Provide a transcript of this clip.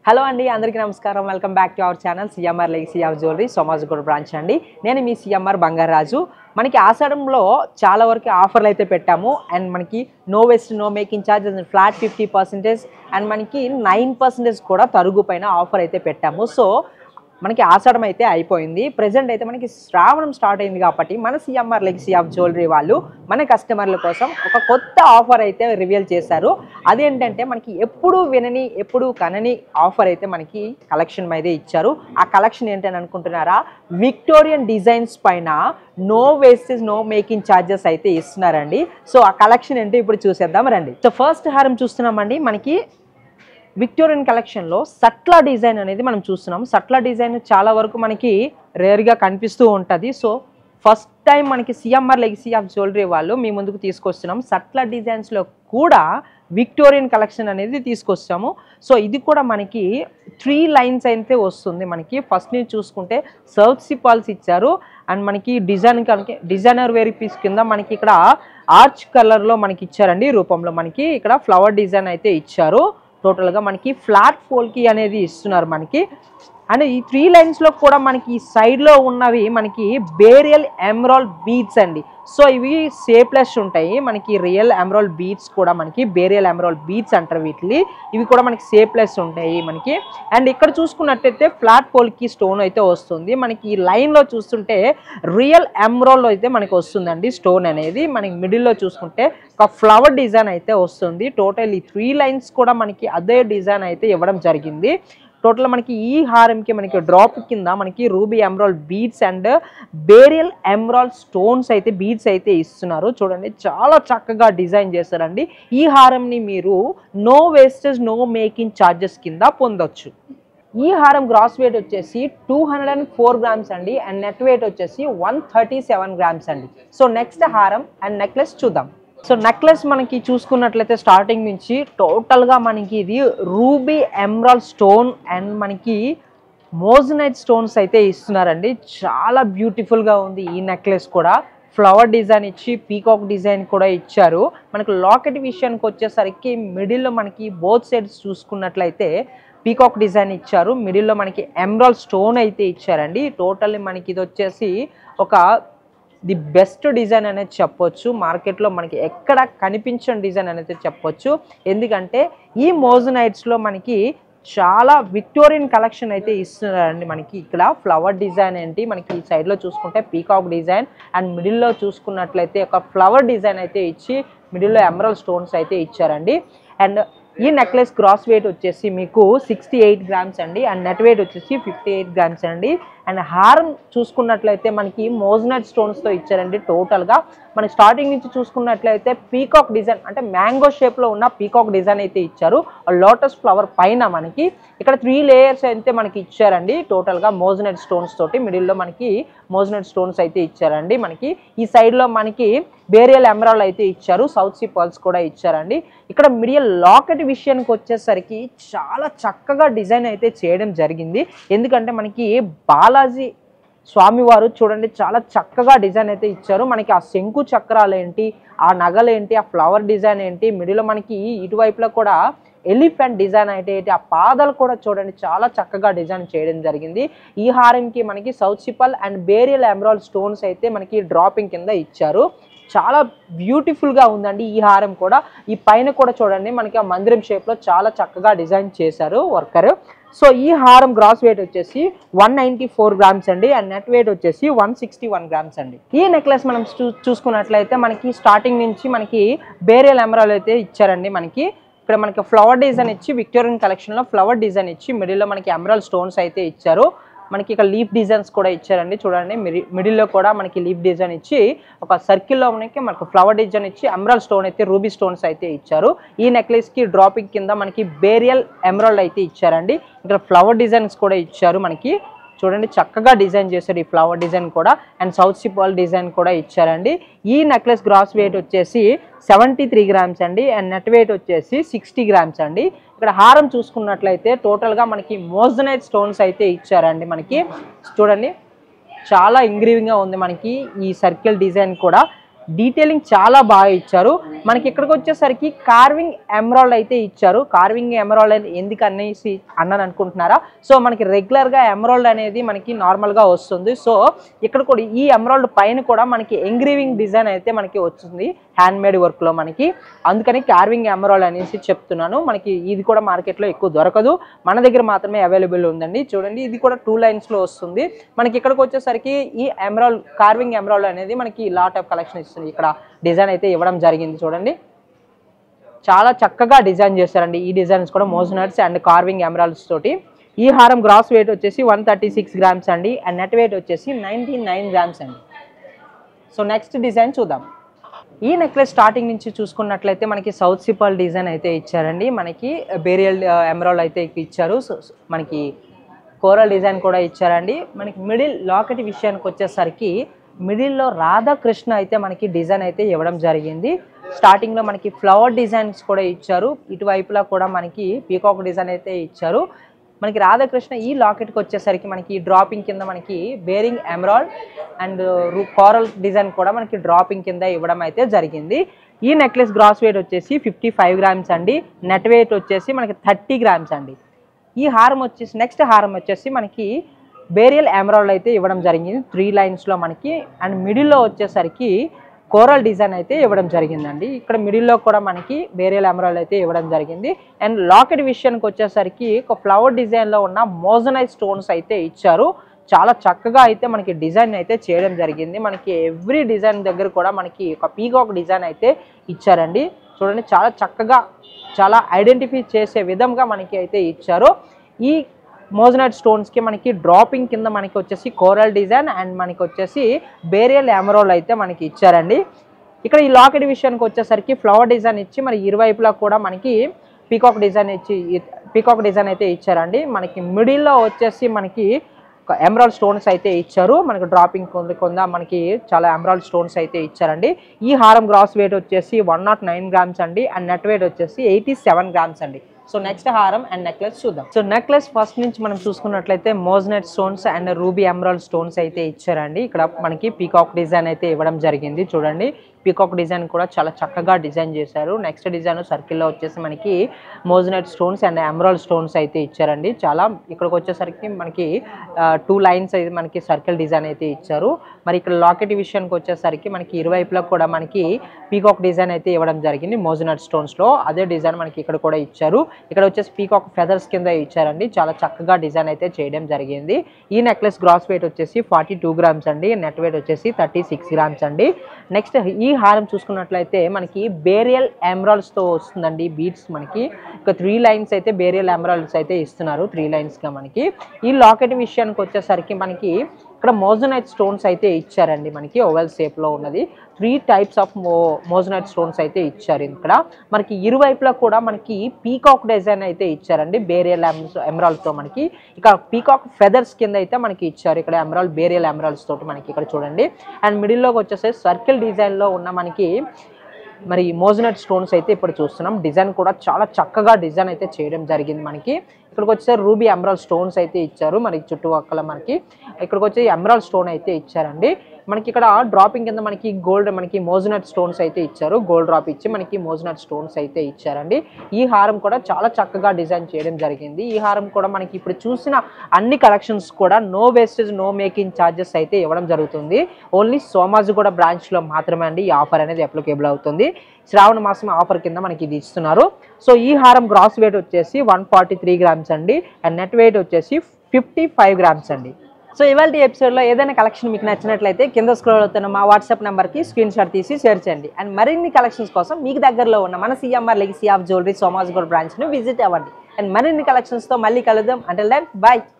hello అండి అందరికీ నమస్కారం welcome back to our channel CMR Legacy of Jewellery Somajiguda branch అండి నేను మీ సిఎంఆర్ బంగారాజు మనకి ఆషాఢంలో చాలా వరకు ఆఫర్లు అయితే పెట్టాము అండ్ మనకి no waste no making charges flat fifty percentage and మనకి నైన్ పర్సెంటేజ్ కూడా తరుగు పైన ఆఫర్ అయితే పెట్టాము సో మనకి ఆషాఢం అయితే అయిపోయింది ప్రజెంట్ అయితే మనకి శ్రావణం స్టార్ట్ అయింది కాబట్టి మన సిఎంఆర్ లెగసీ ఆఫ్ జ్యువెలరీ వాళ్ళు మన కస్టమర్ల కోసం ఒక కొత్త ఆఫర్ అయితే రివీల్ చేశారు అదేంటంటే మనకి ఎప్పుడు వినని ఎప్పుడు కనని ఆఫర్ అయితే మనకి కలెక్షన్ అయితే ఇచ్చారు ఆ కలెక్షన్ ఏంటని అనుకుంటున్నారా విక్టోరియన్ డిజైన్స్ పైన no wastage no making charges అయితే ఇస్తున్నారండి సో ఆ కలెక్షన్ ఏంటో ఇప్పుడు చూసేద్దాం రండి సో ఫస్ట్ హారం చూస్తున్నామండి మనకి విక్టోరియన్ కలెక్షన్లో సట్లా డిజైన్ అనేది మనం చూస్తున్నాం సట్లా డిజైన్ చాలా వరకు మనకి రేర్గా కనిపిస్తూ ఉంటుంది సో ఫస్ట్ టైం మనకి సిఎంఆర్ లెగసీ ఆఫ్ జ్యువెలరీ వాళ్ళు మీ ముందుకు తీసుకొస్తున్నాం సట్లా డిజైన్స్లో కూడా విక్టోరియన్ కలెక్షన్ అనేది తీసుకొచ్చాము సో ఇది కూడా మనకి త్రీ లైన్స్ అయితే వస్తుంది మనకి ఫస్ట్ నుంచి చూసుకుంటే సర్వ్ సిపాల్స్ ఇచ్చారు అండ్ మనకి డిజైన్ కనుక డిజైనర్ వేరీ పీస్ కింద మనకి ఇక్కడ ఆర్చ్ కలర్లో మనకి ఇచ్చారండి ఈ రూపంలో మనకి ఇక్కడ ఫ్లవర్ డిజైన్ అయితే ఇచ్చారు టోటల్గా మనకి ఫ్లాట్ ఫోల్కి అనేది ఇస్తున్నారు మనకి అండ్ ఈ త్రీ లైన్స్లో కూడా మనకి ఈ సైడ్లో ఉన్నవి మనకి బేరియల్ ఎమరాల్ బీడ్స్ అండి సో ఇవి షేప్లెస్ ఉంటాయి మనకి రియల్ ఎమరాల్ బీడ్స్ కూడా మనకి బేరియల్ ఎమరాల్ బీడ్స్ అంటారు వీటిని ఇవి కూడా మనకి షేప్లెస్ ఉంటాయి మనకి అండ్ ఇక్కడ చూసుకున్నట్టయితే ఫ్లాట్ పోల్కి స్టోన్ అయితే వస్తుంది మనకి ఈ లైన్లో చూస్తుంటే రియల్ ఎమరాల్ అయితే మనకి వస్తుందండి స్టోన్ అనేది మనకి మిడిల్లో చూసుకుంటే ఒక ఫ్లవర్ డిజైన్ అయితే వస్తుంది టోటల్ ఈ త్రీ లైన్స్ కూడా మనకి అదే డిజైన్ అయితే ఇవ్వడం జరిగింది టోటల్ మనకి ఈ హారంకి మనకి డ్రాప్ కింద మనకి ruby emerald beads and beryl emerald stones అయితే బీడ్స్ అయితే ఇస్తున్నారు చూడండి చాలా చక్కగా డిజైన్ చేస్తారండి ఈ హారంని మీరు no wastage no making charges కింద పొందొచ్చు ఈ హారం గ్రాస్ వెయిట్ వచ్చేసి two hundred and four grams అండి అండ్ నెట్ వెయిట్ వచ్చేసి వన్ థర్టీ సెవెన్ గ్రామ్స్ అండి సో నెక్స్ట్ హారం అండ్ నెక్లెస్ చూద్దాం సో నెక్లెస్ మనకి చూసుకున్నట్లయితే స్టార్టింగ్ నుంచి టోటల్గా మనకి ఇది రూబీ ఎమరాల్ స్టోన్ అండ్ మనకి మోజనైట్ స్టోన్స్ అయితే ఇస్తున్నారండి చాలా బ్యూటిఫుల్గా ఉంది ఈ నెక్లెస్ కూడా ఫ్లవర్ డిజైన్ ఇచ్చి పీకాక్ డిజైన్ కూడా ఇచ్చారు మనకి లాకెట్ విషయానికి వచ్చేసరికి మిడిల్లో మనకి బోత్ సైడ్స్ చూసుకున్నట్లయితే పీకాక్ డిజైన్ ఇచ్చారు మిడిల్లో మనకి ఎమరాల్ స్టోన్ అయితే ఇచ్చారండి టోటల్లీ మనకి ఇది వచ్చేసి ఒక ది బెస్ట్ డిజైన్ అనేది చెప్పొచ్చు మార్కెట్లో మనకి ఎక్కడ కనిపించని డిజైన్ అనేది చెప్పొచ్చు ఎందుకంటే ఈ మోజనైట్స్లో మనకి చాలా విక్టోరియన్ కలెక్షన్ అయితే ఇస్తున్నారండి మనకి ఇక్కడ ఫ్లవర్ డిజైన్ ఏంటి మనకి ఈ సైడ్లో చూసుకుంటే పీకాక్ డిజైన్ అండ్ మిడిల్లో చూసుకున్నట్లయితే ఒక ఫ్లవర్ డిజైన్ అయితే ఇచ్చి మిడిల్లో ఎమరల్ స్టోన్స్ అయితే ఇచ్చారండి అండ్ ఈ నెక్లెస్ గ్రాస్ వెయిట్ వచ్చేసి మీకు సిక్స్టీ ఎయిట్ గ్రామ్స్ అండి అండ్ నెట్ వెయిట్ వచ్చేసి ఫిఫ్టీ ఎయిట్ గ్రామ్స్ అండి అండ్ హారం చూసుకున్నట్లయితే మనకి మోజ్నట్ స్టోన్స్తో ఇచ్చారండి టోటల్గా మనకి స్టార్టింగ్ నుంచి చూసుకున్నట్లయితే పీకాక్ డిజైన్ అంటే మ్యాంగో షేప్లో ఉన్న పీకాక్ డిజైన్ అయితే ఇచ్చారు లోటస్ ఫ్లవర్ పైన మనకి ఇక్కడ త్రీ లేయర్స్ అయితే మనకి ఇచ్చారండి టోటల్గా మోజ్నట్ స్టోన్స్ తోటి మిడిల్లో మనకి మోజ్నట్ స్టోన్స్ అయితే ఇచ్చారండి మనకి ఈ సైడ్లో మనకి బేరియల్ ఎమరాల్ అయితే ఇచ్చారు సౌత్ సీ పర్ల్స్ కూడా ఇచ్చారండి ఇక్కడ మిడియల్ లాకెట్ విషయానికి వచ్చేసరికి చాలా చక్కగా డిజైన్ అయితే చేయడం జరిగింది ఎందుకంటే మనకి బాలాజీ స్వామివారు చూడండి చాలా చక్కగా డిజైన్ అయితే ఇచ్చారు మనకి ఆ శంకు చక్రాలు ఏంటి ఆ నగలు ఏంటి ఆ ఫ్లవర్ డిజైన్ ఏంటి మిడిలో మనకి ఇటువైపులో కూడా ఎలిఫెంట్ డిజైన్ అయితే ఏంటి ఆ పాదాలు కూడా చూడండి చాలా చక్కగా డిజైన్ చేయడం జరిగింది ఈ హారంకి మనకి south sea pearl and beryl emerald stones అయితే మనకి డ్రాపింగ్ కింద ఇచ్చారు చాలా బ్యూటిఫుల్గా ఉందండి ఈ హారం కూడా ఈ పైన కూడా చూడండి మనకి ఆ మందిరం షేప్లో చాలా చక్కగా డిజైన్ చేశారు వర్కర్ సో ఈ హారం గ్రాస్ వెయిట్ వచ్చేసి వన్ నైంటీ ఫోర్ గ్రామ్స్ అండి అండ్ నెట్ వెయిట్ వచ్చేసి వన్ సిక్స్టీ వన్ గ్రామ్స్ అండి ఈ నెక్లెస్ మనం చూ చూసుకున్నట్లయితే మనకి స్టార్టింగ్ నుంచి మనకి బేరియల్ ఎమరాల్ అయితే ఇచ్చారండి మనకి ఇక్కడ మనకి ఫ్లవర్ డిజైన్ ఇచ్చి విక్టోరియన్ కలెక్షన్లో ఫ్లవర్ డిజైన్ ఇచ్చి మిడిల్లో మనకి ఎమరాల్ స్టోన్స్ అయితే ఇచ్చారు మనకి ఇక్కడ లీఫ్ డిజైన్స్ కూడా ఇచ్చారండి చూడండి మిడిల్లో కూడా మనకి లీఫ్ డిజైన్ ఇచ్చి ఒక సర్కిల్లో మనకి మనకి ఫ్లవర్ డిజైన్ ఇచ్చి ఎమరాల్ స్టోన్ అయితే రూబీ స్టోన్స్ అయితే ఇచ్చారు ఈ నెక్లెస్కి డ్రాపింగ్ కింద మనకి బేరియల్ ఎమరాల్డ్ అయితే ఇచ్చారండి ఇక్కడ ఫ్లవర్ డిజైన్స్ కూడా ఇచ్చారు మనకి చూడండి చక్కగా డిజైన్ చేశారు ఈ ఫ్లవర్ డిజైన్ కూడా అండ్ సౌత్ సిపాల్ డిజైన్ కూడా ఇచ్చారండి ఈ నెక్లెస్ గ్రాస్ వెయిట్ వచ్చేసి సెవెంటీ త్రీ గ్రామ్స్ అండి అండ్ నెట్ వెయిట్ వచ్చేసి సిక్స్టీ గ్రామ్స్ అండి ఇక్కడ హారం చూసుకున్నట్లయితే టోటల్గా మనకి మోజనైట్ స్టోన్స్ అయితే ఇచ్చారండి మనకి చూడండి చాలా ఇంగ్రీవింగ్గా ఉంది మనకి ఈ సర్కిల్ డిజైన్ కూడా డీటెయిలింగ్ చాలా బాగా ఇచ్చారు మనకి ఇక్కడికి వచ్చేసరికి కార్వింగ్ ఎమరాల్డ్ అయితే ఇచ్చారు కార్వింగ్ ఎమరాల్డ్ అని ఎందుకు అనేసి అన్నాను అనుకుంటున్నారా సో మనకి రెగ్యులర్గా ఎమరాల్డ్ అనేది మనకి నార్మల్గా వస్తుంది సో ఇక్కడ కూడా ఈ ఎమరాల్డ్ పైన కూడా మనకి ఎంగ్రీవింగ్ డిజైన్ అయితే మనకి వస్తుంది హ్యాండ్ మేడ్ వర్క్లో మనకి అందుకని కార్వింగ్ ఎమరాల్డ్ అనేసి చెప్తున్నాను మనకి ఇది కూడా మార్కెట్లో ఎక్కువ దొరకదు మన దగ్గర మాత్రమే అవైలబుల్ ఉందండి చూడండి ఇది కూడా టూ లైన్స్లో వస్తుంది మనకి ఇక్కడికి వచ్చేసరికి ఈ ఎమరాల్డ్ కార్వింగ్ ఎమరాల్డ్ అనేది మనకి లాట్ ఆఫ్ కలెక్షన్ ఇస్తుంది ఇక్కడ డిజైన్ అయితే ఇవ్వడం జరిగింది చూడండి చాలా చక్కగా డిజైన్ చేశారండి ఈ డిజైన్స్ కూడా మోజనట్స్ అండ్ కార్వింగ్ ఎమరాల్డ్స్ తోటి ఈ హారం గ్రాస్ వెయిట్ వచ్చేసి వన్ థర్టీ సిక్స్ గ్రామ్స్ అండి అండ్ నెట్ వెయిట్ వచ్చేసి నైంటీ నైన్ గ్రామ్స్ అండి సో నెక్స్ట్ డిజైన్ చూద్దాం ఈ నెక్లెస్ స్టార్టింగ్ నుంచి చూసుకున్నట్లయితే మనకి సౌత్ సిపల్ డిజైన్ అయితే ఇచ్చారండి మనకి బేరియల్ ఎమరాల్డ్ అయితే ఇచ్చారు సో సో మనకి కోరల్ డిజైన్ కూడా ఇచ్చారండి మనకి మిడిల్ లాకెట్ విషయానికి వచ్చేసరికి మిడిల్లో రాధాకృష్ణ అయితే మనకి డిజైన్ అయితే ఇవ్వడం జరిగింది స్టార్టింగ్లో మనకి ఫ్లవర్ డిజైన్స్ కూడా ఇచ్చారు ఇటువైపులా కూడా మనకి పీకాక్ డిజైన్ అయితే ఇచ్చారు మనకి రాధాకృష్ణ ఈ లాకెట్కి వచ్చేసరికి మనకి డ్రాపింగ్ కింద మనకి bearing emerald and coral design కూడా మనకి డ్రాపింగ్ కింద ఇవ్వడం అయితే జరిగింది ఈ నెక్లెస్ గ్రాస్ వెయిట్ వచ్చేసి ఫిఫ్టీ ఫైవ్ గ్రామ్స్ అండి నెట్ వెయిట్ వచ్చేసి మనకి థర్టీ గ్రామ్స్ అండి ఈ హారం వచ్చేసి నెక్స్ట్ హారం వచ్చేసి మనకి బేరియల్ ఎమరాల్డ్ అయితే ఇవ్వడం జరిగింది త్రీ లైన్స్లో మనకి అండ్ మిడిల్లో వచ్చేసరికి కోరల్ డిజైన్ అయితే ఇవ్వడం జరిగిందండి ఇక్కడ మిడిల్లో కూడా మనకి బేరియల్ ఎమరాల్డ్ అయితే ఇవ్వడం జరిగింది అండ్ లాకెట్ విషయానికి వచ్చేసరికి ఒక ఫ్లవర్ డిజైన్లో ఉన్న మోజనైజ్ స్టోన్స్ అయితే ఇచ్చారు చాలా చక్కగా అయితే మనకి డిజైన్ అయితే చేయడం జరిగింది మనకి ఎవ్రీ డిజైన్ దగ్గర కూడా మనకి ఒక పీకాక్ డిజైన్ అయితే ఇచ్చారండి చూడండి చాలా చక్కగా చాలా ఐడెంటిఫై చేసే విధంగా మనకి అయితే ఇచ్చారు ఈ మోజనైట్ స్టోన్స్కి మనకి డ్రాపింగ్ కింద మనకి వచ్చేసి కోరల్ డిజైన్ అండ్ మనకి వచ్చేసి బేరియల్ ఎమరోల్ అయితే మనకి ఇచ్చారండి ఇక్కడ ఈ లాకెట్ విషయానికి వచ్చేసరికి ఫ్లవర్ డిజైన్ ఇచ్చి మరి ఇరువైపులా కూడా మనకి పీకాక్ డిజైన్ ఇచ్చి పీకాక్ డిజైన్ అయితే ఇచ్చారండి మనకి మిడిల్లో వచ్చేసి మనకి ఎమరాల్డ్ స్టోన్స్ అయితే ఇచ్చారు మనకి డ్రాపింగ్ కొంద కొంద మనకి చాలా ఎమరాల్డ్ స్టోన్స్ అయితే ఇచ్చారండి ఈ హారం గ్రాస్ వెయిట్ వచ్చేసి వన్ నాట్ నైన్ గ్రామ్స్ అండి అండ్ నెట్ వెయిట్ వచ్చేసి ఎయిటీ సెవెన్ గ్రామ్స్ అండి సో నెక్స్ట్ హారం అండ్ నెక్లెస్ చూద్దాం సో నెక్లెస్ ఫస్ట్ నుంచి మనం చూసుకున్నట్లయితే moissanite stones and ruby emerald stones అయితే ఇచ్చారండి ఇక్కడ మనకి పీకాక్ డిజైన్ అయితే ఇవ్వడం జరిగింది చూడండి పీకాక్ డిజైన్ కూడా చాలా చక్కగా డిజైన్ చేశారు నెక్స్ట్ డిజైన్ సర్కిల్లో వచ్చేసి మనకి moissanite stones and emerald stones అయితే ఇచ్చారండి చాలా ఇక్కడికి వచ్చేసరికి మనకి టూ లైన్స్ అయితే మనకి సర్కిల్ డిజైన్ అయితే ఇచ్చారు మరి ఇక్కడ లాకెట్ విషయానికి వచ్చేసరికి మనకి ఇరువైపులా కూడా మనకి పీకాక్ డిజైన్ అయితే ఇవ్వడం జరిగింది మోజనట్ స్టోన్స్లో అదే డిజైన్ మనకి ఇక్కడ కూడా ఇచ్చారు ఇక్కడ వచ్చేసి పీకాక్ ఫెదర్స్ కింద ఇచ్చారండి చాలా చక్కగా డిజైన్ అయితే చేయడం జరిగింది ఈ నెక్లెస్ గ్రాస్ వెయిట్ వచ్చేసి ఫార్టీ టూ గ్రామ్స్ అండి నెట్ వెయిట్ వచ్చేసి థర్టీ సిక్స్ గ్రామ్స్ అండి నెక్స్ట్ ఈ హారం చూసుకున్నట్లయితే మనకి బేరియల్ ఎమరాల్డ్స్తో వస్తుందండి బీట్స్ మనకి ఇక త్రీ లైన్స్ అయితే బేరియల్ ఎమరాల్డ్స్ అయితే ఇస్తున్నారు త్రీ లైన్స్గా మనకి ఈ లాకెట్ విషయానికి వచ్చేసరికి మనకి ఇక్కడ మోజనైట్ స్టోన్స్ అయితే ఇచ్చారండి మనకి ఓవెల్ షేప్లో ఉన్నది త్రీ టైప్స్ ఆఫ్ మో మోజనైట్ స్టోన్స్ అయితే ఇచ్చారు ఇక్కడ మనకి ఇరువైపులా కూడా మనకి పీకాక్ డిజైన్ అయితే ఇచ్చారండి బేరియల్ ఎమరాల్డ్తో మనకి ఇక పీకాక్ ఫెదర్స్ కింద అయితే మనకి ఇచ్చారు ఇక్కడ ఎమరాల్డ్ బేరియల్ ఎమరాల్డ్స్ తోటి మనకి ఇక్కడ చూడండి అండ్ మిడిల్లోకి వచ్చేసి సర్కిల్ డిజైన్లో ఉన్న మనకి మరి మోజనట్ స్టోన్స్ అయితే ఇప్పుడు చూస్తున్నాం డిజైన్ కూడా చాలా చక్కగా డిజైన్ అయితే చేయడం జరిగింది మనకి ఇక్కడికి వచ్చేసరి రూబీ ఎమరాల్ స్టోన్స్ అయితే ఇచ్చారు మరి చుట్టుపక్కల మనకి ఇక్కడికి వచ్చే ఎమరాల్ స్టోన్ అయితే ఇచ్చారండి మనకి ఇక్కడ డ్రాపింగ్ కింద మనకి గోల్డ్ మనకి మోజనట్ స్టోన్స్ అయితే ఇచ్చారు గోల్డ్ డ్రాప్ ఇచ్చి మనకి మోజనట్ స్టోన్స్ అయితే ఇచ్చారండి ఈ హారం కూడా చాలా చక్కగా డిజైన్ చేయడం జరిగింది ఈ హారం కూడా మనకి ఇప్పుడు చూసిన అన్ని కలెక్షన్స్ కూడా no wastage no making charges అయితే ఇవ్వడం జరుగుతుంది ఓన్లీ సోమాజిగూడ బ్రాంచ్లో మాత్రమే అండి ఈ ఆఫర్ అనేది అప్లికేబుల్ అవుతుంది శ్రావణ మాసం ఆఫర్ కింద మనకి ఇది ఇస్తున్నారు సో ఈ హారం గ్రాస్ వెయిట్ వచ్చేసి వన్ ఫార్టీ త్రీ గ్రామ్స్ అండి అండ్ నెట్ వెయిట్ వచ్చేసి ఫిఫ్టీ ఫైవ్ గ్రామ్స్ అండి సో ఇవాళ ఎపిసోడ్లో ఏదైనా కలెక్షన్ మీకు నచ్చినట్లయితే కింద స్క్రోల్ అవుతున్న మా వాట్సాప్ నెంబర్కి స్క్రీన్ షాట్ తీసి షేర్ చేయండి అండ్ మరిన్ని కలెక్షన్స్ కోసం మీకు దగ్గరలో ఉన్న మన CMR Legacy of Jewellery Somajiguda బ్రాంచ్ని విజిట్ అవ్వండి అండ్ మరిన్ని కలెక్షన్స్తో మళ్ళీ కలుద్దాం అంటే దెన్ బాయ్